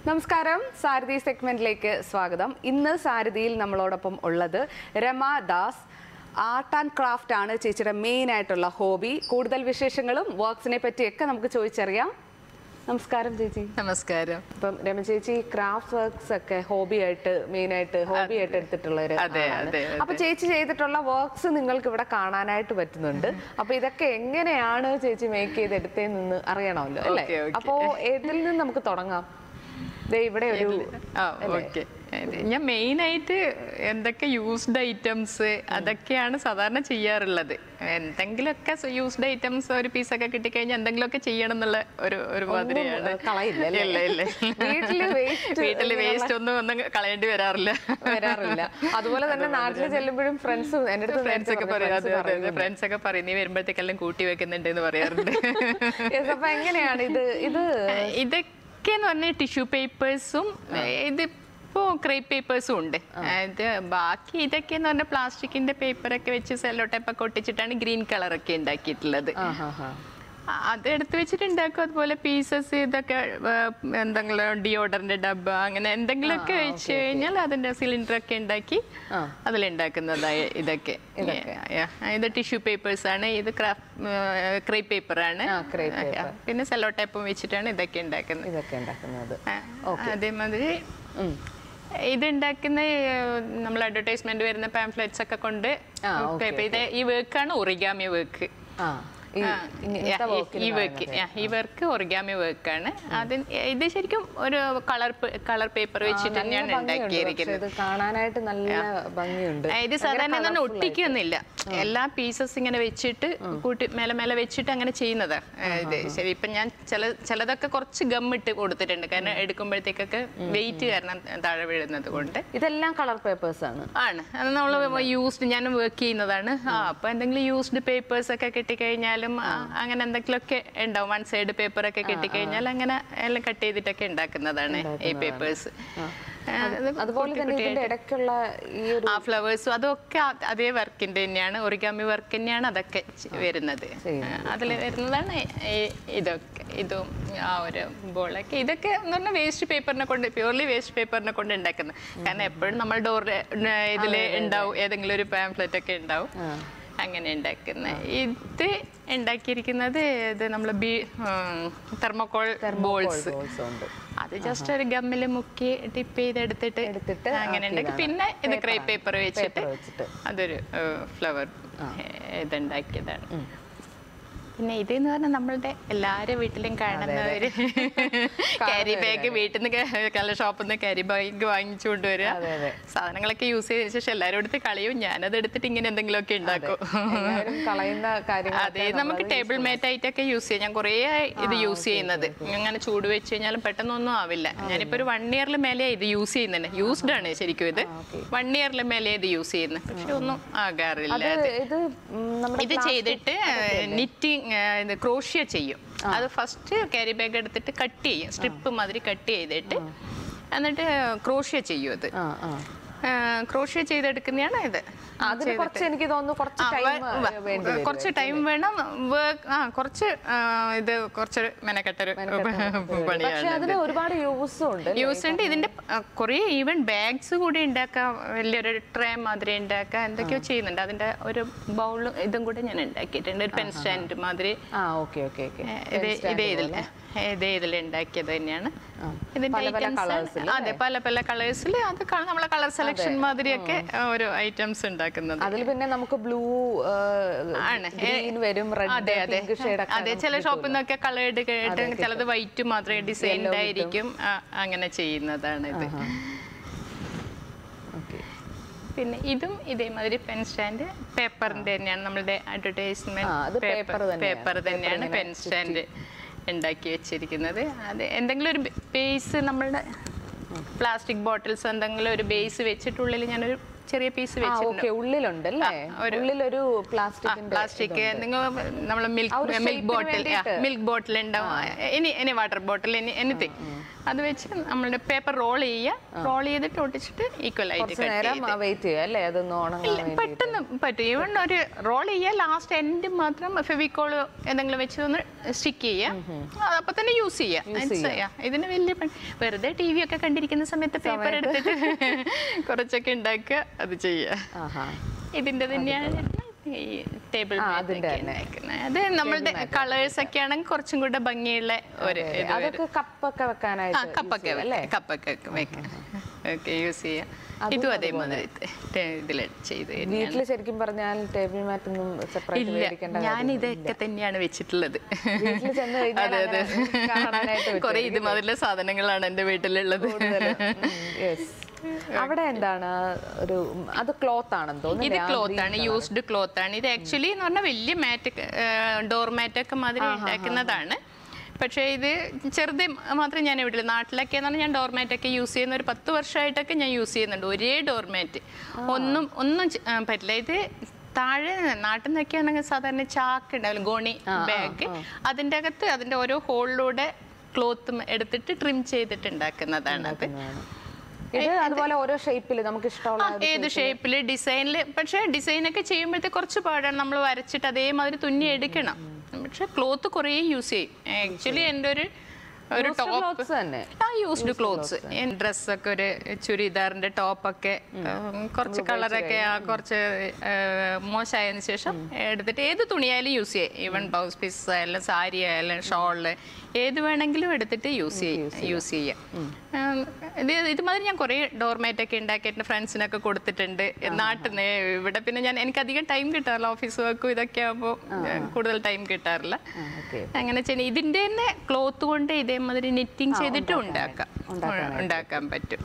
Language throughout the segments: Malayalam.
നമസ്കാരം സാരഥി സെഗ്മെന്റിലേക്ക് സ്വാഗതം ഇന്ന് സാരഥിയിൽ നമ്മളോടൊപ്പം ഉള്ളത് Rama Das art and craft ആണ് ചേച്ചിയുടെ മെയിൻ ആയിട്ടുള്ള ഹോബി കൂടുതൽ വിശേഷങ്ങളും വർക്ക്സിനെ പറ്റിയൊക്കെ നമുക്ക് ചോദിച്ചറിയാം നമസ്കാരം ചേച്ചി നമസ്കാരം ഇപ്പം രമ ചേച്ചി ക്രാഫ്റ്റ് വർക്ക്സ് ഒക്കെ ഹോബി ആയിട്ട് മെയിൻ ആയിട്ട് ഹോബി ആയിട്ട് എടുത്തിട്ടുള്ള ഒരു അതെ, ആളാണ്. അതെ, അതെ. അപ്പൊ ചേച്ചി ചെയ്തിട്ടുള്ള വർക്ക്സ് നിങ്ങൾക്ക് ഇവിടെ കാണാനായിട്ട് പറ്റുന്നുണ്ട് അപ്പൊ ഇതൊക്കെ എങ്ങനെയാണ് ചേച്ചി മേക്ക് ചെയ്ത് എടുത്തേന്ന് അറിയണമല്ലോ അല്ലേ Okay, okay. അപ്പോ ഏതിൽ നിന്ന് നമുക്ക് തുടങ്ങാം ദേ ഇവിടെ ഒരു ആ ഓക്കെ ഞാൻ മെയിൻ ആയിട്ട് എന്തൊക്കെ യൂസ്ഡ് ഐറ്റംസ് അതൊക്കെയാണ് സാധാരണ ചെയ്യാറുള്ളത് എന്തെങ്കിലുമൊക്കെ യൂസ്ഡ് ഐറ്റംസ് ഒരു പീസൊക്കെ കിട്ടിക്കഴിഞ്ഞാൽ എന്തെങ്കിലുമൊക്കെ ചെയ്യണം എന്നുള്ള ഒരു ഒരു മാതിരിയാണ് ഏഹ്, കളയില്ല അല്ലേ? ഇല്ല ഇല്ല വീട്ടില് waste വീട്ടില് വേസ്റ്റ് ഒന്നും ഒന്നും കളയേണ്ടി വരാറില്ല വരാറില്ല അതുപോലെ തന്നെ നാട്ടിൽ ചെല്ലുമ്പോഴും ഫ്രണ്ട്സ് എന്റെ അടുത്ത് ഫ്രണ്ട്സ് ഒക്കെ പറയും അതെ അതെ പറയുന്നുണ്ട്. ഫ്രണ്ട്സ് ഒക്കെ പറയും നീ വരുമ്പോഴത്തേക്കെല്ലാം കൂട്ടി വെക്കുന്നുണ്ട് എന്ന് പറയാറുണ്ട് Yes, അപ്പൊ എങ്ങനെയാണ് ഇത് ഇത് ഇതൊക്കെ എന്ന് പറഞ്ഞാൽ ടിഷ്യൂ പേപ്പേഴ്സും ഇതിപ്പോ ക്രേപ്പ് പേപ്പേഴ്സും ഉണ്ട് ഇത് ബാക്കി ഇതൊക്കെ എന്ന് പറഞ്ഞാൽ പ്ലാസ്റ്റിക്കിന്റെ പേപ്പറൊക്കെ വെച്ച് സെല്ലോ ടൈപ്പൊക്കെ ഒട്ടിച്ചിട്ടാണ് ഗ്രീൻ കളറൊക്കെ ഉണ്ടാക്കിയിട്ടുള്ളത് ആ ഹാ ഹാ അത് എടുത്ത് വെച്ചിട്ട് ഉണ്ടാക്കും അതുപോലെ പീസസ് ഇതൊക്കെ ആ, എന്തെങ്കിലും ഡിയോഡറിന്റെ ഡബ്ബ അങ്ങനെ എന്തെങ്കിലുമൊക്കെ വെച്ച് കഴിഞ്ഞാൽ അതിന്റെ സിലിണ്ടർ ഒക്കെ ഉണ്ടാക്കി ആ. അതിലുണ്ടാക്കുന്നതായ ഇതൊക്കെ Yeah. ഇത് ടിഷ്യൂ പേപ്പേഴ്സ് ആണ് ഇത് ക്രേപ്പ് പേപ്പർ ആണ് ആ, crepe paper. Yeah. പിന്നെ സെല്ലോ ടൈപ്പും വെച്ചിട്ടാണ് ഇതൊക്കെ ഉണ്ടാക്കുന്നത് ഇതൊക്കെ ഉണ്ടാക്കുന്നത് ആ, അതേമാതിരി ഉം. ഇത് ഉണ്ടാക്കുന്ന നമ്മൾ അഡ്വർടൈസ്മെന്റ് വരുന്ന പാംഫ്ലെറ്റ്സ് ഒക്കെ കൊണ്ട് ആ, okay, paper- ഇത് ഈ വർക്കാണ് ഒറിഗാമി വർക്ക് ആ ഈ ആ, ഇങ്ങനത്തെ yeah, work ഈ വർക്ക് ഈ വർക്ക് ഒറിഗാമി വർക്കാണ് അതിന് ഇത് ശരിക്കും ഒരു കളർ കളർ പേപ്പർ വെച്ചിട്ട് തന്നെയാണ് ഉണ്ടാക്കിയിരിക്കുന്നത് ഇത് കാണാനായിട്ട് നല്ല ഭംഗിയുണ്ട് ആ, ഇത് സാധാരണ തന്നെ ഒട്ടിക്കൊന്നുമില്ല എല്ലാ പീസസ് ഇങ്ങനെ വെച്ചിട്ട് കൂട്ടി മേലെ മേലെ വെച്ചിട്ട് അങ്ങനെ ചെയ്യുന്നതാ ആ, ഇത് ശരി ഇപ്പൊ ഞാൻ ചില ചിലതൊക്കെ കുറച്ച് ഗം ഇട്ട് കൊടുത്തിട്ടുണ്ട് കാരണം എടുക്കുമ്പോഴത്തേക്കൊക്കെ വെയിറ്റ് കാരണം താഴെ വീഴുന്നത് കൊണ്ട് ഇതെല്ലാം കളർ പേപ്പേഴ്സ് ആണ് ആണ് അത് നമ്മൾ യൂസ്ഡ് ഞാൻ വർക്ക് ചെയ്യുന്നതാണ് ആ അപ്പൊ എന്തെങ്കിലും യൂസ്ഡ് പേപ്പേഴ്സ് ഒക്കെ കിട്ടിക്കഴിഞ്ഞാലും ആ, അങ്ങനെ എന്തെങ്കിലുമൊക്കെ ഉണ്ടാവും വൺ സൈഡ് പേപ്പർ ഒക്കെ കിട്ടിക്കഴിഞ്ഞാൽ അങ്ങനെ എല്ലാം കട്ട് ചെയ്തിട്ടൊക്കെ ഉണ്ടാക്കുന്നതാണ് ഈ പേപ്പേഴ്സ് അതുപോലെ തന്നെ ഇതിന്റെ ഇടയ്ക്കുള്ള ഈ ഒരു ആ ഫ്ലവേഴ്സും അതൊക്കെ അ- അതേ വർക്കിന്റെ തന്നെയാണ് ഒറിഗാമി വർക്ക് തന്നെയാണ് അതൊക്കെ ചെ- വരുന്നത് അതിൽ വരുന്നതാണ് ഈ- ഇതൊക്കെ ഇതും ആ ഒരു ബോളൊക്കെ ഇതൊക്കെ എന്ന് പറഞ്ഞാൽ വേസ്റ്റ് പേപ്പറിനെ കൊണ്ട് പ്യൂർലി വേസ്റ്റ് പേപ്പറിനെ കൊണ്ട് ഉണ്ടാക്കുന്നത് കാരണം എപ്പോഴും നമ്മൾ ഡോർ ഇതിൽ ഉണ്ടാവും ഏതെങ്കിലും ഒരു പാംഫ്ലെറ്റ് ഒക്കെ ഉണ്ടാവും അങ്ങനെ ഉണ്ടാക്കുന്നത് ഇത് ഉണ്ടാക്കിയിരിക്കുന്നത് ഇത് നമ്മൾ ബി തെർമോകോൾ ബോൾസ് ബോൾസ് ഉണ്ട് അത് ജസ്റ്റ് ഒരു ഗമ്മിൽ മുക്കി ടിപ്പ് ചെയ്തെടുത്തിട്ട് എടുത്തിട്ട് അങ്ങനെ ഉണ്ടാക്കി പിന്നെ ഇത് ക്രേ പേപ്പർ വെച്ചിട്ട് പേപ്പർ വെച്ചിട്ട് അതൊരു ഫ്ലവർ ഇതുണ്ടാക്കിയതാണ് പിന്നെ ഇതെന്ന് പറഞ്ഞാൽ നമ്മളുടെ എല്ലാവരുടെ വീട്ടിലും കാണുന്ന ഒരു ക്യാരി ബാഗ് വീട്ടിൽ നിന്ന് കല ഷോപ്പിൽ നിന്ന് ക്യാരി ബാഗ് വാങ്ങിച്ചു കൊണ്ടുവരിക അതെ, അതെ. സാധനങ്ങളൊക്കെ യൂസ് ചെയ്തതിനു ശേഷം എല്ലാവരും എടുത്ത് കളയും ഞാനത് എടുത്തിട്ട് ഇങ്ങനെ എന്തെങ്കിലുമൊക്കെ ഉണ്ടാക്കും എല്ലാവരും കളയുന്ന കാര്യങ്ങൾ അതെ ഇത് നമുക്ക് ടേബിൾ മാറ്റ് ആയിട്ടൊക്കെ യൂസ് ചെയ്യാം ഞാൻ കുറേ ഇത് യൂസ് ചെയ്യുന്നത് അങ്ങനെ ചൂട് വെച്ച് കഴിഞ്ഞാലും പെട്ടെന്നൊന്നും ആവില്ല ഞാനിപ്പോ ഒരു വൺ ഇയറിൽ മേലെ ഇത് യൂസ് ചെയ്യുന്നുണ്ട് യൂസ്ഡ് ആണ് ശരിക്കും ഇത് വൺ ഇയറിൽ മേലെ ഇത് യൂസ് ചെയ്യുന്നത് പക്ഷെ ഒന്നും ആകാറില്ല അത് ഇത് ഉം, നമ്മുടെ ഇത് ചെയ്തിട്ട് നിറ്റിങ് ഇത് ക്രോഷ്യ ചെയ്യും അത് ഫസ്റ്റ് ക്യാരി ബാഗ് എടുത്തിട്ട് കട്ട് ചെയ്യും സ്ട്രിപ്പ് മാതിരി കട്ട് ചെയ്തിട്ട് എന്നിട്ട് ക്രോഷ്യ ചെയ്യും അത് ആ ആ ക്രോഷ്യ ചെയ്തെടുക്കുന്നതാണ് ഇത് അതിന് കുറച്ച് എനിക്ക് തോന്നുന്നു കുറച്ച് ആ, ടൈം വ- വ- വേണ്ടി വരും കുറച്ച് ടൈം വേണം വർക്ക് ആ കുറച്ച് ആ, ഇത് കുറച്ച് മെനക്കെട്ടൊരു പക്ഷെ പണിയാണ് അതിന് ഒരുപാട് യൂസും ഉണ്ട് അല്ലേ? യൂസ് ഉണ്ട് ഇതിന്റെ ആ, കുറേ ഈവൻ ബാഗ്സ് കൂടി ഉണ്ടാക്കാം വലിയൊരു ട്രേ മാതിരി ഉണ്ടാക്കാം എന്തൊക്കെയോ ചെയ്യുന്നുണ്ട് അതിന്റെ ഒരു ബൗൾ ഇതും കൂടെ ഞാൻ ഉണ്ടാക്കിയിട്ടുണ്ട് ഒരു പെൻ സ്റ്റാൻഡ് മാതിരി ആ ഓക്കെ ഓക്കെ ഓക്കെ ഏ, ഇത് ഇതേ ഇതിൽ ഇതേ ഇതിൽ ഉണ്ടാക്കിയത് തന്നെയാണ് ഇതിന്റെ പല പല items ആണ്. colours ല് അതെ പല പല കളേഴ്സിൽ അത് ക- നമ്മളെ കളർ സെലക്ഷൻ മാതിരിയൊക്കെ ഓരോ ഐറ്റംസ് ഉണ്ടാക്കുന്നത് അതിൽ പിന്നെ നമുക്ക് ബ്ലൂ ആണ്. ഗ്രീൻ വരും റെഡ് അതെ അതെ പിങ്ക് ഷെയ്ഡ് ഒക്കെ അതെ ചില ഷോപ്പിൽ നിന്നൊക്കെ കളേർഡ് കേട്ട് ചിലത് വൈറ്റ് മാത്രമേ ഡിസൈൻഡ് ആയിരിക്കും ആ, അങ്ങനെ ചെയ്യുന്നതാണ് ഇത് ഓക്കെ പിന്നെ ഇതും ഇതേമാതിരി പെൻ സ്റ്റാൻഡ് പേപ്പറിന്റെ തന്നെയാണ് നമ്മളുടെ ആ, അത് അഡ്വർടൈസ്മെന്റ് paper തന്നെയാണ്. പേപ്പർ തന്നെയാണ് Paper പെൻ സ്റ്റാൻഡ് ഉണ്ടാക്കി വെച്ചിരിക്കുന്നത് അത് എന്തെങ്കിലും ഒരു ബേസ് നമ്മളുടെ പ്ലാസ്റ്റിക് ബോട്ടിൽസ് എന്തെങ്കിലും ഒരു ബേസ് വെച്ചിട്ടുള്ളിൽ ഞാനൊരു ചെറിയ പീസ് ആ വെച്ചിട്ടുണ്ട് ഓക്കെ ഉള്ളിലുണ്ട് അല്ലേ ഉള്ളിലൊരു പ്ലാസ്റ്റിക്കിന്റെ പ്ലാസ്റ്റിക് നിങ്ങൾ നമ്മൾ ആ മിൽക്ക് ഒരു മിൽക്ക് shape ന് ബോട്ടിൽ വേണ്ടിയിട്ട്. മിൽക്ക് ബോട്ടിൽ ഉണ്ടാവും ഇനി ഇനി വാട്ടർ ബോട്ടിൽ ഇനി എനിത്തിങ് അത് വെച്ച് നമ്മളുടെ പേപ്പർ റോൾ ചെയ്യുക റോൾ ചെയ്തിട്ട് ഒട്ടിച്ചിട്ട് ഈക്വൽ ആയിട്ട് കുറച്ച് cut നേരം ചെയ്ത്. വെയിറ്റ് ചെയ്യുക അല്ലേ അതൊന്ന് ഉണങ്ങാൻ ഇല്ല, വേണ്ടി പെട്ടെന്ന് പറ്റും ഈവൺ ഒരു റോൾ ചെയ്യുക ലാസ്റ്റ് എൻഡ് മാത്രം ഫെവിക്കോൾ എന്തെങ്കിലും വെച്ച് ഒന്ന് സ്റ്റിക്ക് ചെയ്യുക അപ്പൊ തന്നെ യൂസ് ചെയ്യുക ഇതിന് വലിയ പണി വെറുതെ ടി വി ഒക്കെ കണ്ടിരിക്കുന്ന സമയത്ത് പേപ്പർ എടുത്തിട്ട് കുറച്ചൊക്കെ ഉണ്ടാക്കുക അത് ചെയ്യുക ആഹാ ഇതിന്റെ തന്നെയാണ് ഈ ടേബിൾ ആ, അതിന്റെ തന്നെ. അത് നമ്മളുടെ കളേഴ്സ് ഒക്കെ ആണെങ്കിൽ കുറച്ചും കൂടെ ഭംഗിയുള്ള ഒരു ഇത് അതൊക്കെ കപ്പൊക്കെ ആ വെക്കാനായിട്ട് കപ്പൊക്കെ use ചെയ്യും, അല്ലേ കപ്പൊക്കെ വെക്കാം ഓക്കെ യൂസ് ചെയ്യാം ഇതും അതേമാതിരി ഇതിൽ ചെയ്ത് തന്നെയാണ്. വീട്ടിൽ ശരിക്കും പറഞ്ഞാൽ ടേബിൾ മാറ്റ് ഒന്നും സെപ്പറേറ്റ് ഇല്ല മേടിക്കേണ്ട ഞാൻ ഇതൊക്കെ തന്നെയാണ് വെച്ചിട്ടുള്ളത് വീട്ടിൽ ചെന്ന് കഴിഞ്ഞാൽ അതെ അതെ അങ്ങനെ കാണാനായിട്ട് കുറെ ഇതുമാതിരിയുള്ള സാധനങ്ങളാണ് എൻ്റെ വീട്ടിലുള്ളത് യെസ് അവിടെ എന്താണ് ഒരു അത് ക്ലോത്ത് ആണെന്ന് ഇത് തോന്നുന്നു ക്ലോത്ത് ആണ് യൂസ്ഡ് ക്ലോത്ത് ആണ് ഇത് ആക്ച്വലി എന്ന് പറഞ്ഞാൽ വലിയ മാറ്റ് ഡോർ മാറ്റ് ഒക്കെ മാതിരി ഉണ്ടാക്കുന്നതാണ് പക്ഷേ ഇത് ചെറുത് മാത്രമേ ഞാൻ ഇവിടെ നാട്ടിലൊക്കെ എന്ന് പറഞ്ഞാൽ ഞാൻ ഡോർമാറ്റ് ഒക്കെ യൂസ് ചെയ്യുന്ന ഒരു പത്ത് വർഷമായിട്ടൊക്കെ ഞാൻ യൂസ് ചെയ്യുന്നുണ്ട് ഒരേ ഡോർമാറ്റ് ഒന്നും ഒന്നും ചെ- ആ, പറ്റില്ല ഇത് താഴെ നാട്ടിൽ നിന്നൊക്കെ ആണെങ്കിൽ സാധാരണ ചാക്ക് ഉണ്ടാവില്ല ഗോണി ബാഗ് അതിൻ്റെ അകത്ത് അതിൻ്റെ ഓരോ ഹോളിലൂടെ ക്ലോത്ത് എടുത്തിട്ട് ട്രിം ചെയ്തിട്ട് ഉണ്ടാക്കുന്നതാണ് അത് ഇത് അതുപോലെ ഓരോ ഷേപ്പിൽ നമുക്ക് ഇഷ്ടമുള്ള ആ, ഏത് ഷേപ്പിൽ ഡിസൈനിൽ പക്ഷേ ഡിസൈൻ ഒക്കെ ചെയ്യുമ്പോഴത്തെ കുറച്ച് പാടാണ് നമ്മൾ വരച്ചിട്ട് അതേമാതിരി തുന്നി എടുക്കണം പക്ഷെ ക്ലോത്ത് കുറേ യൂസ് ചെയ്യും ആക്ച്വലി എൻ്റെ ഒരു ഒരു ടോപ്പ് ക്ലോത്ത്സ് തന്നെ ആ യൂസ്ഡ് ക്ലോത്ത്സ് ഡ്രസ്സൊക്കെ ഒരു ചുരിദാറിന്റെ ടോപ്പൊക്കെ കുറച്ച് കളറൊക്കെ കുറച്ച് ഏഹ്, മോശമായതിനു ശേഷം എടുത്തിട്ട് ഏത് തുണിയായാലും യൂസ് ചെയ്യാം ഈവൻ ബ്ലൗസ് പീസ് ആയാലും സാരി ആയാലും ഷോള് ഏത് വേണമെങ്കിലും എടുത്തിട്ട് യൂസ് ചെയ്യും യൂസ് ചെയ്യാം ഉം, ഇത് ഇതുമാതിരി ഞാൻ കുറേ ഡോർമാറ്റ് ഒക്കെ ഉണ്ടാക്കിയിട്ട് ഫ്രണ്ട്സിനൊക്കെ കൊടുത്തിട്ടുണ്ട് നാട്ടിൽ നിന്ന് ഇവിടെ പിന്നെ ഞാൻ എനിക്ക് അധികം ടൈം കിട്ടാറില്ല ഓഫീസ് വർക്കും ഇതൊക്കെ ആകുമ്പോൾ കൂടുതൽ ടൈം കിട്ടാറില്ല ഓക്കെ അങ്ങനെ ചെയ്യുന്ന ഇതിന്റെ തന്നെ ക്ലോത്ത് കൊണ്ട് ഇതേമാതിരി നിറ്റിങ് ചെയ്തിട്ട് ഉണ്ടാക്കാം ഉണ്ടാക്കാൻ പറ്റും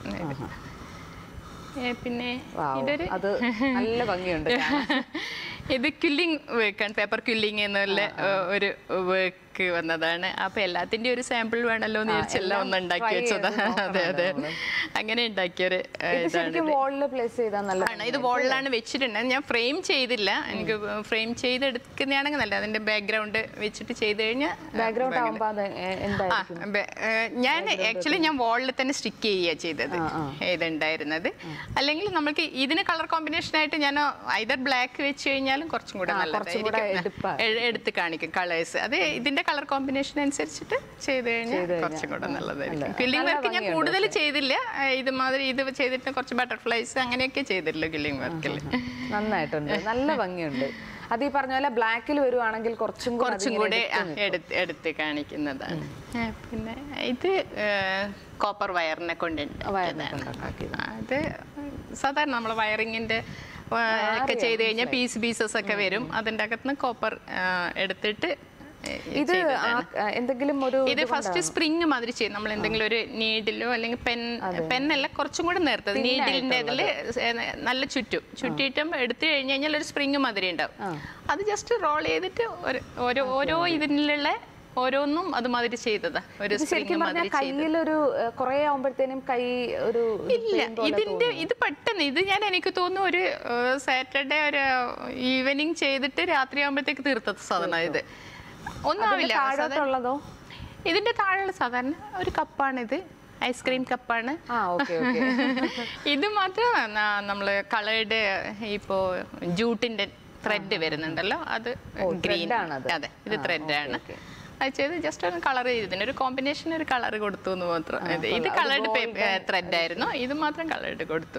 ഏ, പിന്നെ ഇതൊരു അത് നല്ല ഭംഗിയുണ്ട് കാണാൻ. ഇത് ക്വില്ലിങ് വർക്കാണ് പേപ്പർ ക്വില്ലിങ് എന്നുള്ള ഒരു വർക്ക് വന്നതാണ് അപ്പൊ എല്ലാത്തിന്റെ ഒരു സാമ്പിൾ വേണമല്ലോ എന്ന് വിചാരിച്ചെല്ലാം ഒന്ന് ഉണ്ടാക്കി try വെച്ചതാ ചെയ്ത് അതെ അതെ അങ്ങനെ ഉണ്ടാക്കിയൊരു ഏ, ഇത് ഇതാണ് ശരിക്കും വോളിൽ പ്ലേസ് ചെയ്താൽ നല്ല ആണ് ഇത് വോളിലാണ് വെച്ചിട്ടുണ്ട് ഞാൻ ഫ്രെയിം ചെയ്തില്ല എനിക്ക് ഫ്രെയിം ചെയ്തെടുക്കുന്നതാണെങ്കിൽ നല്ല അതിന്റെ ബാക്ക്ഗ്രൗണ്ട് വെച്ചിട്ട് ചെയ്ത് കഴിഞ്ഞാൽ ബാക്ക്ഗ്രൗണ്ട് ആവുമ്പോ അത് എ- എന്താ ആ, ബെ- ഏ, ഞാൻ ആക്ച്വലി ഞാൻ വാളിൽ തന്നെ സ്റ്റിക്ക് ചെയ്യുക ചെയ്തത് ഇതുണ്ടായിരുന്നത് അല്ലെങ്കിൽ നമുക്ക് ഇതിന് കളർ കോമ്പിനേഷൻ ആയിട്ട് ഞാൻ ഐദർ ബ്ലാക്ക് വെച്ച് കഴിഞ്ഞാലും കുറച്ചും കൂടെ കുറച്ചും കൂടെ നല്ലതായിരിക്കും എടുപ്പാ. ആ, എ- എടുത്ത് കാണിക്കും കളേഴ്സ് അത് ഇതിന്റെ കളർ കോമ്പിനേഷൻ അനുസരിച്ചിട്ട് ചെയ്ത് കഴിഞ്ഞാൽ കുറച്ചും കൂടെ നല്ലതായിരിക്കും ക്വില്ലിംഗ് വർക്ക് ഞാൻ കൂടുതൽ ചെയ്തില്ല ആ, ഇതുമാതിരി ഇത് ചെയ്തിട്ട് കുറച്ച് ബട്ടർഫ്ലൈസ് അങ്ങനെയൊക്കെ ചെയ്തിട്ടുള്ളൂ ക്വില്ലിംഗ് വർക്കിൽ നന്നായിട്ടുണ്ട് നല്ല ഭംഗിയുണ്ട് അത് ഈ പറഞ്ഞ പോലെ ബ്ലാക്കിൽ വരുവാണെങ്കിൽ കുറച്ചും കൂടെ കുറച്ചും അതിങ്ങനെ കൂടെ എടുത്ത് ആ, എടുത്ത് എടുത്ത് കാണിക്കുന്നതാണ് ആ, പിന്നെ ഇത് കോപ്പർ വയറിനെ കൊണ്ട് വയറിനെ ഉണ്ടാക്കിയതാണ്. കൊണ്ടുണ്ടാക്കിയത്. അത് സാധാരണ നമ്മൾ വയറിങ്ങിന്റെ ഒക്കെ ചെയ്ത് കഴിഞ്ഞാൽ പീസ് പീസസ് ഒക്കെ വരും അതിൻ്റെ അകത്തുനിന്ന് കോപ്പർ എടുത്തിട്ട് ഏ, ഇത് ആ- ആ, എന്തെങ്കിലും ഒരു ഇത് ഫസ്റ്റ് സ്പ്രിങ് മാതിരി ചെയ്യും നമ്മൾ എന്തെങ്കിലും ഒരു നീഡിലോ അല്ലെങ്കിൽ പെൻ പെന്നല്ല കുറച്ചും കൂടെ നേർത്തത് നീഡിലിന്റെ ഇതിൽ നല്ല ചുറ്റും ചുറ്റിയിട്ട് എടുത്തു കഴിഞ്ഞ് കഴിഞ്ഞാൽ ഒരു സ്പ്രിങ് മാതിരി ഉണ്ടാവും അത് ജസ്റ്റ് റോൾ ചെയ്തിട്ട് ഒരു- ഓരോ ഓരോ ഇതിലുള്ള ഓരോന്നും അതുമാതിരി ചെയ്തതാ ഒരു ഇത് സ്പ്രിങ് ശരിക്കും പറഞ്ഞാൽ മാതിരി ചെയ്ത് കയ്യിലൊരു കുറെ ആവുമ്പോഴത്തേനും കൈ ഒരു ഇല്ല ഇതിന്റെ ഇത് പെട്ടെന്ന് ഇത് ഞാൻ എനിക്ക് തോന്നുന്നു ഒരു സാറ്റർഡേ ഒരു ഈവനിങ് ചെയ്തിട്ട് രാത്രി ആകുമ്പോഴത്തേക്ക് തീർത്ത സാധനം ഇത് ഒന്നാവില്ല സാധാരണ താഴോട്ടുള്ളതോ ഇതിന്റെ താഴെയുള്ള സാധാരണ ഒരു കപ്പാണിത് ഐസ്ക്രീം കപ്പാണ് ആ ഓക്കെ ഓക്കെ ഇത് മാത്രം ന- നമ്മള് കളേർഡ് ഇപ്പോ ജൂട്ടിന്റെ ത്രെഡ് വരുന്നുണ്ടല്ലോ അത് ഗ്രീൻ ആണത്. അതെ ഇത് ത്രെഡ് ആണ് അത് ചെയ്ത് ജസ്റ്റ് ഒന്ന് കളർ ചെയ്തതിന് ഒരു കോമ്പിനേഷൻ ഒരു കളർ കൊടുത്തു എന്ന് മാത്രം ഇത് ഇത് കളേർഡ് ത്രെഡ് ആയിരുന്നു ഇത് മാത്രം കളേർഡ് കൊടുത്തു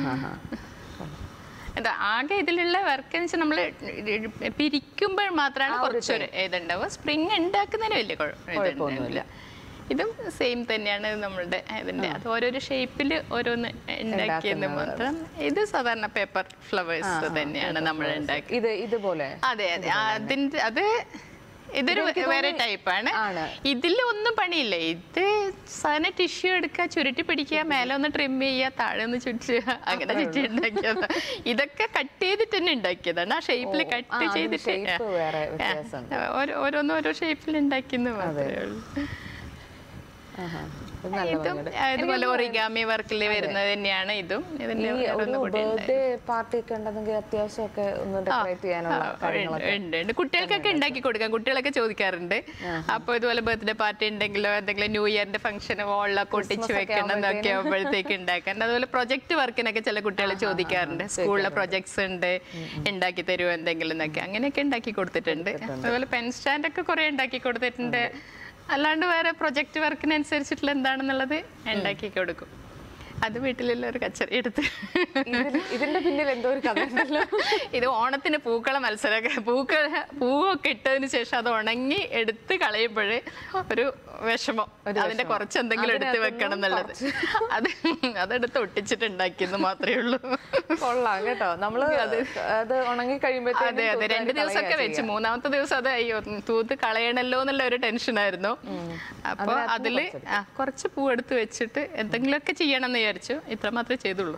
എന്താ ആകെ ഇതിലുള്ള വർക്ക് എന്ന് വെച്ചാൽ നമ്മൾ പിരിക്കുമ്പോൾ മാത്രമാണ് കുറച്ചൊരു ഇതുണ്ടാവുക സ്പ്രിങ് ഉണ്ടാക്കുന്നതിന് വലിയ കുഴപ്പമൊന്നുമില്ല ഇതും സെയിം തന്നെയാണ് നമ്മളുടെ ഇതിന്റെ അത് ഓരോരോ ഷേപ്പിൽ ഓരോന്ന് ഉണ്ടാക്കിയെന്ന് മാത്രം ഇത് സാധാരണ പേപ്പർ ഫ്ലവേഴ്സ് തന്നെയാണ് നമ്മൾ ഉണ്ടാക്കി ഇത് ഇതുപോലെ അതെ അതെ അതിന്റെ അത് ഇതൊരു വേറെ ടൈപ്പാണ് ആണ്. ഇതിൽ ഒന്നും പണിയില്ല ഇത് സാധനം ടിഷ്യൂ എടുക്കുക ചുരുട്ടി പിടിക്കുക മേലെ ഒന്ന് ട്രിം ചെയ്യുക താഴെ ഒന്ന് ചുറ്റുക അങ്ങനെ ചുറ്റി ഉണ്ടാക്കിയതാ ഇതൊക്കെ കട്ട് ചെയ്തിട്ട് തന്നെ ഉണ്ടാക്കിയതാണ് ആ ഷേപ്പിൽ ആ, കട്ട് അതിന് ചെയ്തിട്ട് shape വേറെ ആ, വ്യത്യാസമുണ്ട്. ഓരോ- ഓരോന്ന് ഓരോ ഷേപ്പിൽ ഉണ്ടാക്കിയെന്ന് മാത്രമേ ഉള്ളൂ ആഹാ. ഇത് നല്ല ഇതും ഭംഗിയുണ്ട്. ഇതുപോലെ ഒറിഗാമി വർക്കിൽ വരുന്നത് തന്നെയാണ് ഇതും ഇതിന്റെ ഈ ഒരു വേറൊന്നും കൂടി ഉണ്ട്. ബർത്ത്ഡേ പാർട്ടി ഒക്കെ ഉണ്ടെന്നെങ്കിൽ അത്യാവശ്യം ഒക്കെ ഒന്ന് ഡെക്കറേറ്റ് ചെയ്യാനുള്ള ആ, കാര്യങ്ങളൊക്കെ ഉണ്ട്, ഉണ്ട്. കുട്ടികൾക്കൊക്കെ ഉണ്ടാക്കി കൊടുക്കാം കുട്ടികളൊക്കെ ചോദിക്കാറുണ്ട് അപ്പൊ ഇതുപോലെ ബർത്ത്ഡേ പാർട്ടി ഉണ്ടെങ്കിലോ എന്തെങ്കിലും ന്യൂ ഇയറിന്റെ ഫംഗ്ഷന് വോളിലൊക്കെ ഒട്ടിച്ച് വെക്കണം എന്നൊക്കെ ആകുമ്പോഴത്തേക്ക് ഉണ്ടാക്കാൻ അതുപോലെ പ്രൊജക്ട് വർക്കിനൊക്കെ ചില കുട്ടികൾ ചോദിക്കാറുണ്ട് സ്കൂളിലെ പ്രൊജക്ട്സ് ഉണ്ട് ഉണ്ടാക്കി തരുമോ എന്തെങ്കിലും എന്നൊക്കെ അങ്ങനെയൊക്കെ ഉണ്ടാക്കി കൊടുത്തിട്ടുണ്ട് അതുപോലെ പെൻ സ്റ്റാൻഡ് ഒക്കെ കുറെ ഉണ്ടാക്കി കൊടുത്തിട്ടുണ്ട് അല്ലാണ്ട് വേറെ പ്രൊജക്ട് വർക്കിനനുസരിച്ചിട്ടുള്ള എന്താണെന്നുള്ളത് ഉണ്ടാക്കി കൊടുക്കും അത് വീട്ടിലുള്ള ഒരു കച്ചറി എടുത്ത് ഇതിൽ- ഇതിന്റെ പിന്നിൽ എന്തോ ഒരു കഥ ഉണ്ടല്ലോ ഇത് ഓണത്തിന് പൂക്കള മത്സരമൊക്കെ പൂക്കള പൂവൊക്കെ ഇട്ടതിന് ശേഷം അത് ഉണങ്ങി എടുത്ത് കളയുമ്പോഴേ ഒരു വിഷമം അതിന്റെ കുറച്ച് എന്തെങ്കിലും എടുത്ത് വെക്കണം എന്നുള്ളത് അത് അതെടുത്ത് ഒട്ടിച്ചിട്ട് ഉണ്ടാക്കിയെന്ന് മാത്രമേ ഉള്ളൂ കൊള്ളാം കേട്ടോ നമ്മള് അത് ഉണങ്ങി അതെ അതെ രണ്ട് ദിവസമൊക്കെ വെച്ച് മൂന്നാമത്തെ ദിവസം അത് അയ്യോ തൂത്ത് കളയണല്ലോ എന്നുള്ള ഒരു ടെൻഷനായിരുന്നു അപ്പൊ അതില് ആ, കുറച്ച് പൂ എടുത്ത് വെച്ചിട്ട് എന്തെങ്കിലുമൊക്കെ ചെയ്യണം എന്ന് വിചാരിച്ചു ഇത്ര മാത്രമേ ചെയ്തുള്ളൂ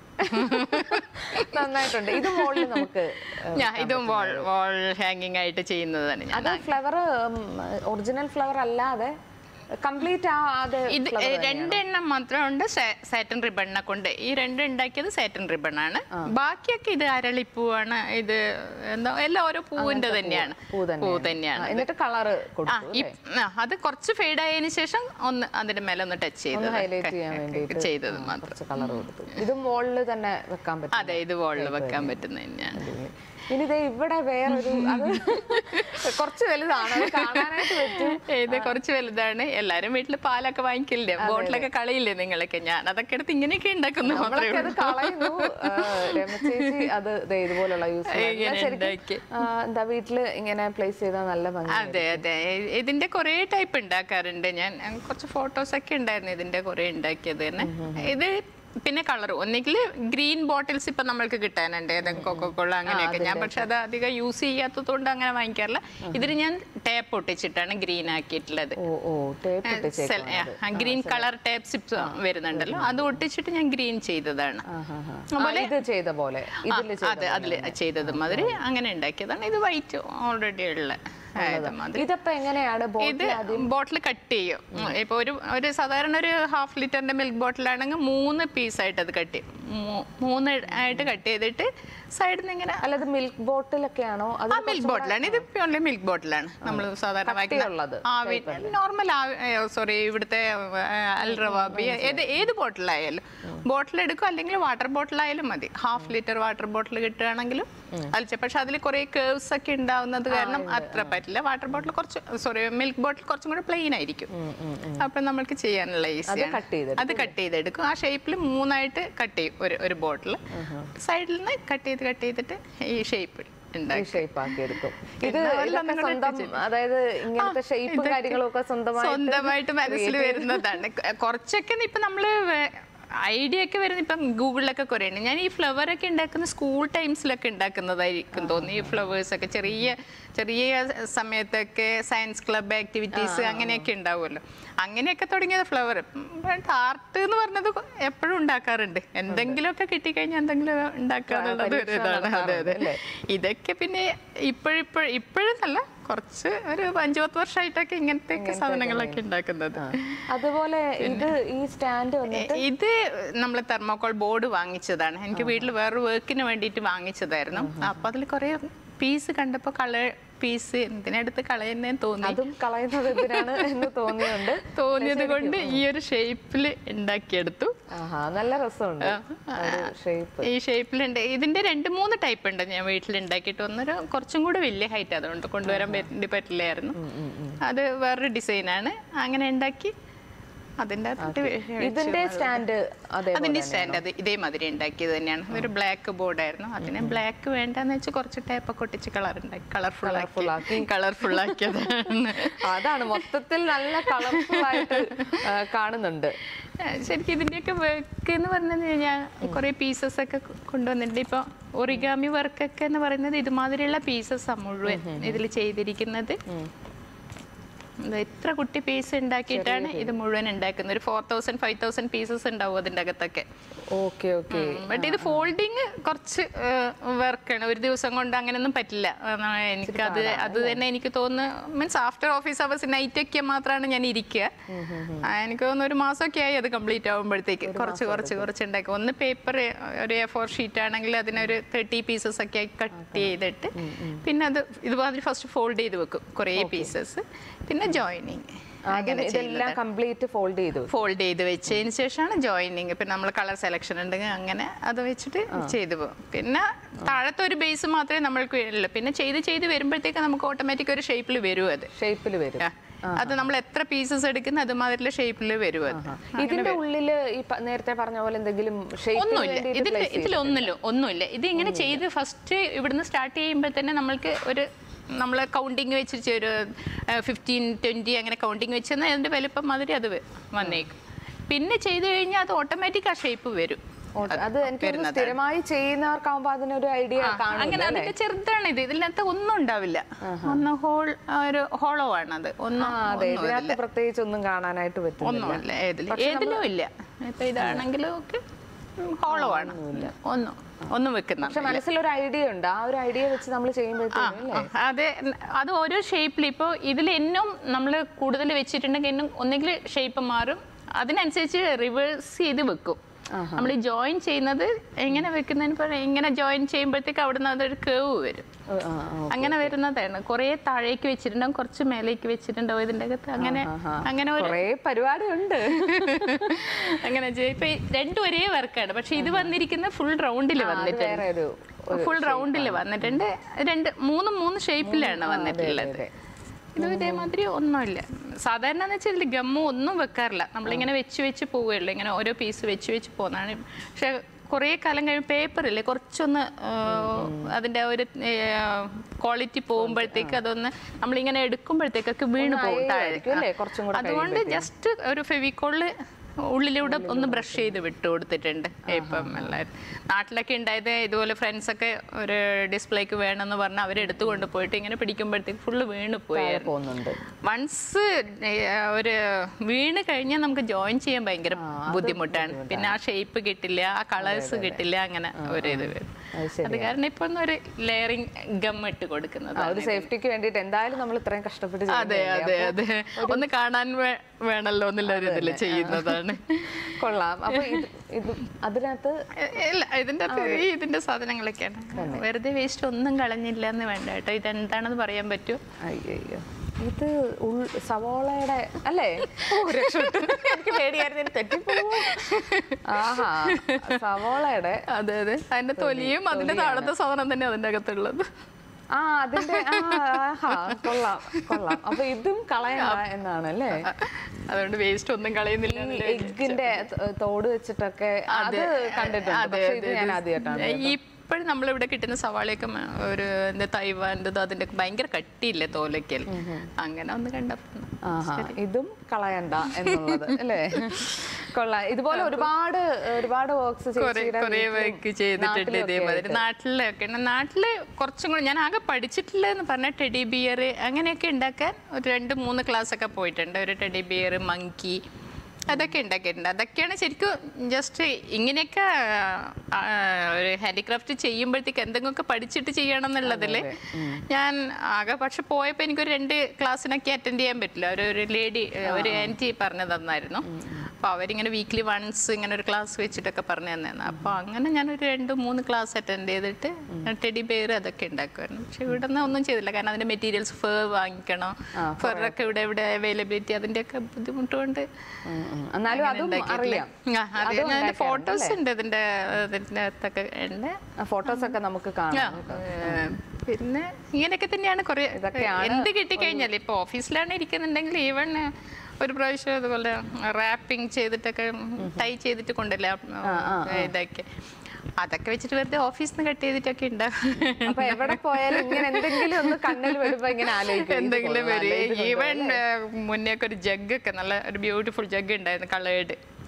നന്നായിട്ടുണ്ട് ഇത് മുകളിൽ നമുക്ക് ഞാൻ ഇതും വാൾ വാൾ ഹാങ്ങിങ് ആയിട്ട് ചെയ്യുന്നതാണ് ഞാൻ അത് ഫ്ലവർ ഒറിജിനൽ ഫ്ലവർ അല്ലാതെ കംപ്ലീറ്റ് ആ അത് ഇത് രണ്ടെണ്ണം മാത്രമുണ്ട് സാറ്റൻ റിബണിനെ കൊണ്ട് ഈ രണ്ട് ഉണ്ടാക്കിയത് സാറ്റൻ റിബൺ ആണ് ബാക്കിയൊക്കെ ഇത് അരളിപ്പൂവാണ് ഇത് എന്താ എല്ലാം ഓരോ പൂവിന്റെ തന്നെയാണ് പൂ പൂ തന്നെയാണ് തന്നെയാണ് എന്നിട്ട് കളറ് ആ കൊടുത്തു ഈ ആ, അത് കുറച്ച് ഫെയ്ഡ് ആയതിനു ശേഷം ഒന്ന് അതിന്റെ മേലെ ഒന്ന് ടച്ച് ചെയ്തത് ഹൈലൈറ്റ് ചെയ്യാൻ വേണ്ടിയിട്ട് ചെയ്തത് മാത്രം കുറച്ച് കളർ കൊടുത്തു ഇത് മുകളിൽ തന്നെ വെക്കാൻ പറ്റും അതെ ഇത് വോളിൽ വെക്കാൻ പറ്റുന്ന തന്നെയാണ് ഇനി ദേ ഇവിടെ വേറൊരു അത് കുറച്ച് വലുതാണ് അത് കാണാനായിട്ട് പറ്റും ഇത് കുറച്ച് വലുതാണ് എല്ലാരും വീട്ടിൽ പാലൊക്കെ വാങ്ങിക്കില്ലേ ബോട്ടിലൊക്കെ കളയില്ലേ നിങ്ങളൊക്കെ ഞാൻ അതൊക്കെ എടുത്ത് ഇങ്ങനെയൊക്കെ ഉണ്ടാക്കുന്നു മാത്രമേ നമ്മളൊക്കെ അത് കളയുന്നു ആ, രമ ചേച്ചി അത് ദേ ഇതുപോലുള്ള യൂസ് ഇങ്ങനെ ഉണ്ടാക്കി. എന്താ വീട്ടില് ഇങ്ങനെ പ്ലേസ് ചെയ്താൽ നല്ല ഭംഗി അതെ അതെ ഇ- ഇതിന്റെ കുറേ ടൈപ്പ് ഉണ്ടാക്കാറുണ്ട് ഞാൻ ഞാൻ കുറച്ച് ഫോട്ടോസ് ഒക്കെ ഉണ്ടായിരുന്നു ഇതിന്റെ കുറേ ഉണ്ടാക്കിയത് തന്നെ ഇത് പിന്നെ കളർ ഒന്നെങ്കിൽ ഗ്രീൻ ബോട്ടിൽസ് ഇപ്പൊ നമ്മൾക്ക് കിട്ടാനുണ്ട് ഏതെങ്കിലും കൊക്കോക്കോള അങ്ങനെയൊക്കെ ഞാൻ പക്ഷെ അത് അധികം യൂസ് ചെയ്യാത്തത് കൊണ്ട് അങ്ങനെ വാങ്ങിക്കാറില്ല ഇതിന് ഞാൻ ടേപ്പ് ഒട്ടിച്ചിട്ടാണ് ഗ്രീൻ ആക്കിയിട്ടുള്ളത് ഓ ഓ ടേപ്പ് ഇട്ട് ഗ്രീൻ കളർ ടേപ്പ് സിപ്സ് വരുന്നുണ്ടല്ലോ അത് ഒട്ടിച്ചിട്ട് ഞാൻ ഗ്രീൻ ചെയ്തതാണ് ഇത് ചെയ്ത പോലെ ആ, അതെ അതിൽ ചെയ്തത് മാതിരി അങ്ങനെ ഉണ്ടാക്കിയതാണ് ഇത് വൈറ്റ് ഓൾറെഡി ഉള്ള ആയത് മാതിരി ഇതപ്പോ എങ്ങനെയാണ് ഇത് ബോട്ടിൽ ബോട്ടിൽ കട്ട് ചെയ്യും ഇപ്പൊ ഒരു ഒരു സാധാരണ ഒരു ഹാഫ് ലിറ്ററിന്റെ മിൽക്ക് ബോട്ടിലാണെങ്കിൽ മൂന്ന് പീസായിട്ട് അത് കട്ട് ചെയ്യും മൂ- മൂന്ന് ആയിട്ട് കട്ട് ചെയ്തിട്ട് സൈഡിൽ നിന്ന് ഇങ്ങനെ അല്ലാതെ മിൽക്ക് ബോട്ടിലൊക്കെയാണോ അത് ആ മിൽക്ക് ബോട്ടിലാണ് ഇത് പ്യോർലി മിൽക്ക് ബോട്ടിലാണ് നമ്മൾ സാധാരണ കട്ടിയുള്ളത് ആവി നോർമൽ സോറി ഇവിടുത്തെ അൽറവാബി ഏത് ഏത് ബോട്ടിലായാലും ബോട്ടിൽ എടുക്കും അല്ലെങ്കിൽ വാട്ടർ ബോട്ടിലായാലും മതി ഹാഫ് ലിറ്റർ വാട്ടർ ബോട്ടിൽ കിട്ടുകയാണെങ്കിലും അലിച്ച പക്ഷെ അതിൽ കുറെ കേവ്സ് ഒക്കെ ഉണ്ടാവുന്നത് കാരണം അത്ര പറ്റില്ല വാട്ടർ ബോട്ടിൽ കുറച്ച് സോറി മിൽക്ക് ബോട്ടിൽ കുറച്ചും കൂടെ പ്ലെയിൻ ആയിരിക്കും അപ്പൊ നമ്മൾക്ക് ചെയ്യാനുള്ള ഈസിയാണ് cut ചെയ്തെടുക്കും അത് കട്ട് ചെയ്തെടുക്കും ആ ഷേപ്പിൽ മൂന്നായിട്ട് കട്ട് ചെയ്യും ഒരു ഒരു ബോട്ടിൽ സൈഡിൽ നിന്ന് കട്ട് ചെയ്ത് കട്ട് ചെയ്തിട്ട് ഈ ഷേപ്പ് ഉണ്ടാക്കി ഷേപ്പ് ആക്കി എടുക്കും ഇത് എന്നാ ഇതൊക്കെ ഒന്നും കൂടെ സ്വന്തം അതായത് ഇങ്ങനത്തെ ഷേപ്പും ഇതൊക്കെ കാര്യങ്ങളും ഒക്കെ സ്വന്തമായിട്ട് സ്വന്തമായിട്ട് മനസ്സിൽ വരുന്നതാണ് ക- കുറച്ചൊക്കെ ഇപ്പൊ നമ്മള് ഐഡിയ ഒക്കെ വരുന്ന ഇപ്പം ഗൂഗിളിലൊക്കെ കുറേ ഉണ്ട് ഞാൻ ഈ ഫ്ലവർ ഒക്കെ ഉണ്ടാക്കുന്ന സ്കൂൾ ടൈംസിലൊക്കെ ഉണ്ടാക്കുന്നതായിരിക്കും തോന്നുന്നു ഈ ഫ്ലവേഴ്സ് ഒക്കെ ചെറിയ ചെറിയ സമയത്തൊക്കെ സയൻസ് ക്ലബ് ആക്ടിവിറ്റീസ് അങ്ങനെയൊക്കെ ഉണ്ടാവുമല്ലോ അങ്ങനെയൊക്കെ തുടങ്ങിയത് ഫ്ലവർ ആർട്ട് എന്ന് പറഞ്ഞത് എപ്പോഴും ഉണ്ടാക്കാറുണ്ട് എന്തെങ്കിലുമൊക്കെ കിട്ടിക്കഴിഞ്ഞാൽ എന്തെങ്കിലും ഉണ്ടാക്കാന്നുള്ളത് ഒരു ഇതാണ് അതെ അതെ ഇതൊക്കെ പിന്നെ ഇപ്പോഴിപ്പോഴും ഇപ്പോഴും അല്ല കുറച്ച് ഒരു അഞ്ചു പത്ത് വർഷമായിട്ടൊക്കെ ഇങ്ങനത്തെ സാധനങ്ങളൊക്കെ ഉണ്ടാക്കുന്നത് അതുപോലെ ഇത് ഈ സ്റ്റാൻഡ് വന്നിട്ട് ഇത് നമ്മൾ തെർമോക്കോൾ ബോർഡ് വാങ്ങിച്ചതാണ് എനിക്ക് വീട്ടിൽ വേറൊരു വർക്കിന് വേണ്ടിയിട്ട് വാങ്ങിച്ചതായിരുന്നു അപ്പൊ അതിൽ കുറെ പീസ് കണ്ടപ്പോ കളർ പീസ് എന്തിനടുത്ത് കളയുന്നേന്ന് തോന്നി അതും കളയുന്നത് എന്തിനാണ് എന്ന് തോന്നിയുണ്ട് തോന്നിയത് കൊണ്ട് ഈ ഒരു ഷേപ്പിൽ ഉണ്ടാക്കിയെടുത്തു ആഹാ നല്ല രസമുണ്ട് ഒരു ഷേപ്പ് ഈ ഷേപ്പിലുണ്ട് ഇതിന്റെ രണ്ട് മൂന്ന് ടൈപ്പ് ഉണ്ട് ഞാൻ വീട്ടിൽ ഉണ്ടാക്കിയിട്ട് ഒന്നൊരു കുറച്ചും കൂടെ വലിയ ഹൈറ്റ് അതുകൊണ്ട് കൊണ്ടുവരാൻ വേണ്ടി പറ്റില്ലായിരുന്നു അത് വേറൊരു ഡിസൈനാണ് അങ്ങനെ ഉണ്ടാക്കി അതിൻ്റെ അകത്തോട്ട് വെ- ഇതിന്റെ സ്റ്റാൻഡ് അതെ അതിന്റെ സ്റ്റാൻഡ് അത് ഇതേമാതിരി ഉണ്ടാക്കിയത് തന്നെയാണ് ഇതൊരു ബ്ലാക്ക് ബോർഡ് ആയിരുന്നു അതിന് ബ്ലാക്ക് വേണ്ടെന്ന് വെച്ച് കുറച്ച് ടേപ്പൊക്കെ ഒട്ടിച്ച് കളർ ഉണ്ടാക്കി കളർഫുൾ ആക്കി കളർഫുൾ ആക്കിയതാണ് അതാണ് മൊത്തത്തിൽ നല്ല കളർഫുൾ ആയിട്ട് ആ, കാണുന്നുണ്ട് ശരിക്കും ഇതിന്റെയൊക്കെ വർക്ക് എന്ന് പറഞ്ഞു കഴിഞ്ഞാൽ കുറെ പീസസ് ഒക്കെ കൊ- കൊണ്ടുവന്നിട്ടുണ്ട് ഇപ്പൊ ഒറിഗാമി വർക്കൊക്കെ എന്ന് പറയുന്നത് ഇതുമാതിരിയുള്ള പീസസ് മുഴുവൻ ഇതിൽ ചെയ്തിരിക്കുന്നത് ഇത് എത്ര കുട്ടി പീസ് ഉണ്ടാക്കിയിട്ടാണ് ഇത് മുഴുവൻ ഉണ്ടാക്കുന്നത് ഒരു four thousand five thousand pieces ഉണ്ടാവും അതിൻ്റെ അകത്തൊക്കെ ഓക്കെ ഓക്കെ ബട്ട് ഇത് ഫോൾഡിങ് കുറച്ച് വർക്കാണ് ഒരു ദിവസം കൊണ്ട് അങ്ങനെയൊന്നും പറ്റില്ല ആ, എനിക്ക് അത് അത് തന്നെ എനിക്ക് തോന്നുന്നു means after office hours night ഒക്കെ മാത്രമാണ് ഞാൻ ഇരിക്കുക ആ, എനിക്ക് തോന്നുന്നു ഒരു മാസമൊക്കെ ആയി അത് കംപ്ലീറ്റ് ആകുമ്പോഴത്തേക്ക് കുറച്ച് കുറച്ച് കുറച്ച് ഉണ്ടാക്കി ഒന്ന് പേപ്പർ ഒരു എ ഫോർ ഷീറ്റ് ആണെങ്കിൽ അതിനൊരു തേർട്ടി പീസസ് ഒക്കെ കട്ട് ചെയ്തിട്ട് പിന്നെ അത് ഇതുമാതിരി ഫസ്റ്റ് ഫോൾഡ് ചെയ്ത് വെക്കും കുറേ പീസസ് പിന്നെ ജോയിനിങ് ആദ്യം ഇതെല്ലാം കംപ്ലീറ്റ് ഫോൾഡ് ചെയ്തു ഫോൾഡ് ചെയ്ത് വെച്ചതിന് ശേഷമാണ് ജോയിനിങ് ഇപ്പം നമ്മൾ കളർ സെലക്ഷൻ ഉണ്ടെങ്കിൽ അങ്ങനെ അത് വെച്ചിട്ട് ചെയ്തു പോകും പിന്നെ താഴത്തെ ഒരു ബേസ് മാത്രമേ നമ്മൾക്ക് ഉള്ളൂ പിന്നെ ചെയ്ത് ചെയ്ത് വരുമ്പോഴത്തേക്ക് നമുക്ക് ഓട്ടോമാറ്റിക് ഒരു ഷേപ്പിൽ വരും അത് ഷേപ്പിൽ വരും ആ. അത് നമ്മൾ എത്ര പീസസ് എടുക്കുന്ന അതുമാതിരിയുള്ള ഷേപ്പിൽ വരും അത് ഇതിന്റെ ഉള്ളില് ഈ പ- നേരത്തെ പറഞ്ഞ പോലെ എന്തെങ്കിലും ഷേപ്പിന് ഒന്നുമില്ല വേണ്ടി ഇതിൽ ഇതിലൊന്നുമില്ല ഒന്നുമില്ല ഇത് ഇങ്ങനെ ചെയ്ത് ഫസ്റ്റ് ഇവിടുന്ന് സ്റ്റാർട്ട് ചെയ്യുമ്പോൾ തന്നെ നമ്മൾക്ക് ഒരു നമ്മൾ കൗണ്ടിങ് വെച്ചിട്ട് ഒരു ഫിഫ്റ്റീൻ ട്വൻറ്റി അങ്ങനെ കൗണ്ടിങ് വെച്ച് തന്നെ അതിൻ്റെ വലുപ്പം മാതിരി അത് വ- വന്നേക്കും പിന്നെ ചെയ്ത് കഴിഞ്ഞാൽ അത് ഓട്ടോമാറ്റിക് ആ ഷേപ്പ് വരും അത് എനിക്ക് തോന്നുന്നു സ്ഥിരമായി ചെയ്യുന്നവർക്കാവുമ്പോ അതിനൊരു ഐഡിയ കാണും അങ്ങനെ അതിന്റെ ചെറുതാണ് ഇത് ഇതിനകത്ത് ഒന്നും ഉണ്ടാവില്ല ഒന്ന് ഹോൾ ഒരു ഹോളോ ആണ് അത് ഒന്നും അതെ ഇതിനകത്ത് പ്രത്യേകിച്ച് ഒന്നും കാണാനായിട്ട് പറ്റും ഒന്നുമില്ല ഏതിലും ഏതിലും ഇല്ല ഇപ്പൊ ഇതാണെങ്കിലും ഒക്കെ ഹോളോ ആണ് ഒന്നും ഒന്നും വെക്കുന്നില്ല പക്ഷെ മനസ്സിലൊരു ഐഡിയ ഉണ്ട് ആ ഒരു ഐഡിയ വെച്ച് നമ്മൾ ചെയ്യുമ്പോഴത്തേക്കും ആ, അതെ അത് ഓരോ ഷേപ്പിൽ ഇപ്പോൾ ഇതിൽ എന്നും നമ്മൾ കൂടുതൽ വെച്ചിട്ടുണ്ടെങ്കിൽ എന്നും ഒന്നെങ്കിൽ ഷേപ്പ് മാറും അതിനനുസരിച്ച് റിവേഴ്സ് ചെയ്ത് വെക്കും നമ്മൾ ഈ ജോയിൻ ചെയ്യുന്നത് എങ്ങനെ വെക്കുന്നതിന് പറയാം ഇങ്ങനെ ജോയിൻ ചെയ്യുമ്പോഴത്തേക്ക് അവിടെ നിന്ന് അതൊരു കേവ് വരും അങ്ങനെ വരുന്നതാണ് കുറേ താഴേക്ക് വെച്ചിട്ടുണ്ടാവും കുറച്ച് മേലേക്ക് വെച്ചിട്ടുണ്ടാവും ഇതിൻ്റെ അകത്ത് അങ്ങനെ അങ്ങനെ ഒരു കൊറേ പരിപാടി ഉണ്ട് അങ്ങനെ ചെയ്യും. ഇപ്പൊ ഈ രണ്ടും ഒരേ വർക്കാണ് പക്ഷെ ഇത് വന്നിരിക്കുന്ന ഫുൾ റൗണ്ടിൽ വന്നിട്ടുണ്ട് വേറെ ഒരു ഫുൾ റൗണ്ടിൽ വന്നിട്ടുണ്ട് രണ്ട് മൂന്ന് മൂന്ന് ഷേപ്പിലാണ് വന്നിട്ടുള്ളത് ഇത് ഇതേമാതിരി ഒന്നുമില്ല സാധാരണ എന്ന് വെച്ചാൽ ഗമ്മ ഒന്നും വെക്കാറില്ല നമ്മളിങ്ങനെ വെച്ച് വെച്ച് പോവുകയുള്ളൂ ഇങ്ങനെ ഓരോ പീസ് വെച്ച് വെച്ച് പോകുന്നതാണ് പക്ഷെ കുറേ കാലം കഴിയുമ്പോൾ പേപ്പറില്ലേ കുറച്ചൊന്ന് ആ, അതിന്റെ ഒരു ക്വാളിറ്റി പോകുമ്പോഴത്തേക്ക് അതൊന്ന് നമ്മളിങ്ങനെ എടുക്കുമ്പോഴത്തേക്കൊക്കെ വീണ് പോകും താഴെ ആയിരിക്കും അല്ലേ? കുറച്ചും കൂടെ അതുകൊണ്ട് ജസ്റ്റ് ഒരു ഫെവിക്കോള് ഉള്ളിലൂടെ ഒന്ന് ബ്രഷ് ചെയ്ത് വിട്ടു കൊടുത്തിട്ടുണ്ട് ഇപ്പം എല്ലാവരും നാട്ടിലൊക്കെ ഉണ്ടായത് ഇതുപോലെ ഫ്രണ്ട്സ് ഒക്കെ ഒരു ഡിസ്പ്ലേക്ക് വേണമെന്ന് പറഞ്ഞ് അവരെടുത്തു കൊണ്ടുപോയിട്ട് ഇങ്ങനെ പിടിക്കുമ്പോഴത്തേക്ക് ഫുള്ള് വീണ് പോയായിരുന്നു പോകുന്നുണ്ട് വൺസ് ഒരു വീണ് കഴിഞ്ഞാൽ നമുക്ക് ജോയിൻ ചെയ്യാൻ ഭയങ്കര ബുദ്ധിമുട്ടാണ് പിന്നെ ആ ഷേപ്പ് കിട്ടില്ല ആ കളേഴ്സ് കിട്ടില്ല അങ്ങനെ ഒരു ഇത് വരും അത് ശരി അത് കാരണം ഇപ്പൊ ഒന്ന് ഒരു ലെയറിങ് ഗം ഇട്ട് കൊടുക്കുന്നത് ആ ഒരു സേഫ്റ്റിക്ക് വേണ്ടിയിട്ട് എന്തായാലും നമ്മൾ ഇത്രയും കഷ്ടപ്പെട്ട് അതെ ചെയ്യുന്നതല്ലേ? അതെ അതെ ഒന്ന് കാണാൻ വേ- വേണല്ലോ എന്നുള്ള ഒരു ഇതിൽ ചെയ്യുന്നതാണ് കൊള്ളാം അപ്പൊ ഇത് ഇത് അതിനകത്ത് എ- ഇല്ല ഇതിന്റെ അകത്ത് ഈ ഇതിന്റെ സാധനങ്ങളൊക്കെയാണ് വെറുതെ വേസ്റ്റ് ഒന്നും കളഞ്ഞില്ല എന്ന് വേണ്ട കേട്ടോ ഇതെന്താണെന്ന് പറയാൻ പറ്റുമോ അയ്യോ ഇത് ഉൾ- സവോളയുടെ അല്ലേ ഓ, രക്ഷപ്പെട്ടു. എനിക്ക് പേടിയായിരുന്നു തെറ്റിപ്പോവോ ആഹാ സവോളയുടെ അതെ അതെ അതിന്റെ തൊലിയും അതിന്റെ താഴത്തെ സാധനം തന്നെ അതിന്റെ അകത്തുള്ളത് ആ അതിന്റെ ആ, ആഹാ കൊള്ളാം കൊള്ളാം അപ്പൊ ഇതും കളയണ്ട എന്നാണ് അല്ലേ അതുകൊണ്ട് വേസ്റ്റ് ഒന്നും കളയുന്നില്ല ഈ എന്നുള്ള എഗ്ഗിന്റെ തോട് വെച്ചിട്ടൊക്കെ അത് കണ്ടിട്ടുണ്ട് അതെ പക്ഷെ ഇത് അതെ ഞാൻ ആദ്യമായിട്ടാണ് ഇപ്പോഴും നമ്മളിവിടെ കിട്ടുന്ന സവാളയൊക്കെ മ- ഒരു എന്താ തൈവാൻ്റെത് അതിന്റെ ഭയങ്കര കട്ടിയില്ലേ തോലയ്ക്കൽ അങ്ങനെ ഒന്ന് കണ്ടപ്പോ ആഹാ ഇതും കളയണ്ട എന്നുള്ളത് അല്ലേ കൊള്ളാം ഇതുപോലെ ഒരുപാട് ഒരുപാട് വർക്ക്സ് കുറെ കുറെ വർക്ക് ചെയ്തിട്ടുണ്ട് ഇതേമാതിരി നാട്ടിലൊക്കെ ഉണ്ട്. നാട്ടില് കുറച്ചും കൂടി ഞാൻ ആകെ പഠിച്ചിട്ടില്ല എന്ന് പറഞ്ഞ ടെഡി ബിയർ അങ്ങനെയൊക്കെ ഉണ്ടാക്കാൻ ഒരു രണ്ട് മൂന്ന് ക്ലാസ് ഒക്കെ പോയിട്ടുണ്ട് ഒരു ടെഡി ബിയർ മങ്കി അതൊക്കെ ഉണ്ടാക്കിയിട്ടുണ്ട് അതൊക്കെയാണ് ശരിക്കും ജസ്റ്റ് ഇങ്ങനെയൊക്കെ ആ, ഒരു ഹാൻഡിക്രാഫ്റ്റ് ചെയ്യുമ്പോഴത്തേക്ക് എന്തെങ്കിലുമൊക്കെ പഠിച്ചിട്ട് ചെയ്യണം എന്നുള്ളതിൽ ഞാൻ ആകെ പക്ഷെ പോയപ്പോൾ എനിക്കൊരു രണ്ട് ക്ലാസ്സിനൊക്കെ അറ്റൻഡ് ചെയ്യാൻ പറ്റില്ല ഒരു ഒരു ലേഡി ഒരു ആൻറ്റി പറഞ്ഞു തന്നായിരുന്നു അപ്പോൾ അവരിങ്ങനെ വീക്ക്ലി വൺസ് ഇങ്ങനെ ഒരു ക്ലാസ് വെച്ചിട്ടൊക്കെ പറഞ്ഞു തന്നായിരുന്നു അപ്പോൾ അങ്ങനെ ഞാനൊരു രണ്ട് മൂന്ന് ക്ലാസ് അറ്റൻഡ് ചെയ്തിട്ട് ടെഡി ബെയർ അതൊക്കെ ഉണ്ടാക്കുമായിരുന്നു പക്ഷെ ഇവിടെ നിന്ന് ഒന്നും ചെയ്തില്ല കാരണം അതിൻ്റെ മെറ്റീരിയൽസ് ഫെർ വാങ്ങിക്കണം ഫെറൊക്കെ ഇവിടെ ഇവിടെ അവൈലബിലിറ്റി അതിൻ്റെയൊക്കെ ബുദ്ധിമുട്ട് കൊണ്ട് എന്നാലും അതും അറിയാം ആ, അതെ അതിന്റെ ഫോട്ടോസ് ഉണ്ട് ഇതിന്റെ ഇതിന്റെ അകത്തൊക്കെ ഉണ്ട് ഫോട്ടോസ് ഒക്കെ നമുക്ക് ആ, കാണാം ഏ, പിന്നെ ഇങ്ങനെയൊക്കെ തന്നെയാണ് കുറെ ഇതൊക്കെയാണ് എന്ത് കിട്ടിക്കഴിഞ്ഞാൽ ഇപ്പൊ ഓഫീസിലാണ് ഇരിക്കുന്നുണ്ടെങ്കിൽ ഈവൻ ഒരു പ്രാവശ്യം അതുപോലെ റാപ്പിംഗ് ചെയ്തിട്ടൊക്കെ ടൈ ചെയ്തിട്ട് കൊണ്ടല്ലേ ഇതൊക്കെ അതൊക്കെ വെച്ചിട്ട് വെറുതെ ഓഫീസിൽ നിന്ന് കട്ട് ചെയ്തിട്ടൊക്കെ ഉണ്ടാവും അപ്പൊ എവിടെ പോയാലും ഇങ്ങനെ എന്തെങ്കിലും ഒന്ന് കണ്ണിൽ വരുമ്പോ ഇങ്ങനെ ആലോചിക്കും ഇത് എന്തെങ്കിലും കൊള്ളാം, വരും അല്ലേ? ഇത് ഈവൻ മുന്നേ ഒക്കെ ഒരു ജഗ് ഒക്കെ നല്ല ഒരു ബ്യൂട്ടിഫുൾ ജഗ് ഉണ്ടായിരുന്നു കളേർഡ്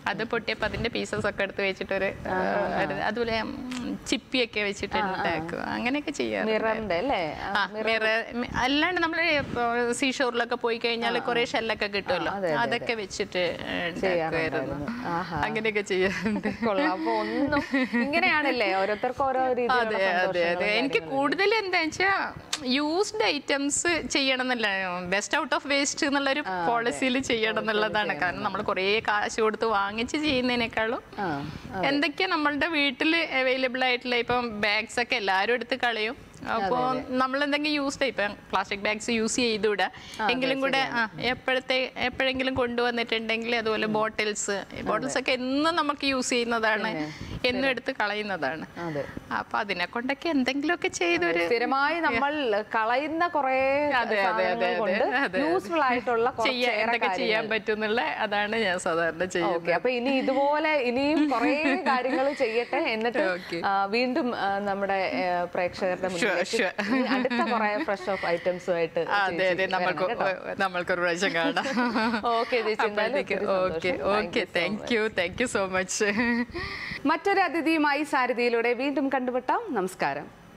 അത് പൊട്ടിയപ്പോൾ അതിന്റെ പീസസ് ഒക്കെ എടുത്ത് വെച്ചിട്ടൊരു ഒരു- അതുപോലെ ഉം, ചിപ്പിയൊക്കെ വെച്ചിട്ട് ഉണ്ടാക്കുക അങ്ങനെയൊക്കെ ചെയ്യാറുണ്ട് മിററിന്റെ അല്ലേ ആ, ആ, മിറർ മി- അല്ലാണ്ട് നമ്മൾ സീഷോറിലൊക്കെ പോയി കഴിഞ്ഞാൽ കുറെ ഷെല്ലൊക്കെ കിട്ടുമല്ലോ അതൊക്കെ വെച്ചിട്ട് ഉണ്ടാക്കുമായിരുന്നു ആഹാ. അങ്ങനെയൊക്കെ ചെയ്യാറുണ്ട് കൊള്ളാം അപ്പൊ ഒന്നും ഇങ്ങനെയാണല്ലേ ഓരോരുത്തർക്കും ഓരോ രീതിയിലുള്ള അതെ അതെ അതെ സന്തോഷങ്ങളും എനിക്ക് കൂടുതൽ എന്താ വെച്ചാൽ യൂസ്ഡ് ഐറ്റംസ് ചെയ്യണം എന്നല്ല ബെസ്റ്റ് ഔട്ട് ഓഫ് വേസ്റ്റ് എന്നുള്ളൊരു പോളിസിയിൽ ചെയ്യണം എന്നുള്ളതാണ് കാരണം നമ്മൾ കുറേ കാശ് കൊടുത്ത് വാങ്ങിച്ച് ചെയ്യുന്നതിനേക്കാളും ആ, എന്തൊക്കെയാ നമ്മളുടെ വീട്ടിൽ അവൈലബിൾ ആയിട്ടുള്ള ഇപ്പം ബാഗ്സ് ഒക്കെ എല്ലാവരും എടുത്ത് കളയും അപ്പോൾ നമ്മൾ എന്തെങ്കിലും യൂസ് ഇപ്പം പ്ലാസ്റ്റിക് ബാഗ്സ് യൂസ് ചെയ്തുകൂടാ എങ്കിലും കൂടെ ആ എപ്പോഴത്തെ എപ്പോഴെങ്കിലും കൊണ്ടുവന്നിട്ടുണ്ടെങ്കിൽ അതുപോലെ ബോട്ടിൽസ് ബോട്ടിൽസ് ഒക്കെ എന്നും നമുക്ക് യൂസ് ചെയ്യുന്നതാണ് എന്നും എടുത്ത് കളയുന്നതാണ് അതെ അപ്പൊ അതിനെ കൊണ്ടൊക്കെ എന്തെങ്കിലുമൊക്കെ ചെയ്തൊരു സ്ഥിരമായി നമ്മൾ കളയുന്ന കുറെ അതെ, അതെ, അതെ, കൊണ്ട് അതെ, അതെ. യൂസ്ഫുൾ ആയിട്ടുള്ള ചെയ്യാൻ കുറച്ചേറെ എന്തൊക്കെ ചെയ്യാൻ കാര്യങ്ങൾ. പറ്റുന്നുള്ള അതാണ് ഞാൻ സാധാരണ ചെയ്യുന്നത് ഓക്കെ അപ്പൊ ഇനി ഇതുപോലെ ഇനിയും കുറേ കാര്യങ്ങൾ ചെയ്യട്ടെ എന്നിട്ട് Okay. ആ, വീണ്ടും ആ, നമ്മുടെ ആ, പ്രേക്ഷകരുടെ മുന്നിലേക്ക് sure. ഈ അടുത്ത കുറെ ഫ്രഷ് ഓഫ് ഐറ്റംസുമായിട്ട് അതെ അതെ നമ്മൾക്ക് നമ്മൾക്കൊരു പ്രാവശ്യം കാണാം ഓക്കെ ചേച്ചി എന്തായാലും അപ്പോഴത്തേക്ക് ഒത്തിരി ഓക്കെ സന്തോഷം. Thank okay you so thank you thank you so much മറ്റൊരു അതിഥിയുമായി സാരഥിയിലൂടെ വീണ്ടും കണ്ടുമുട്ടാം നമസ്കാരം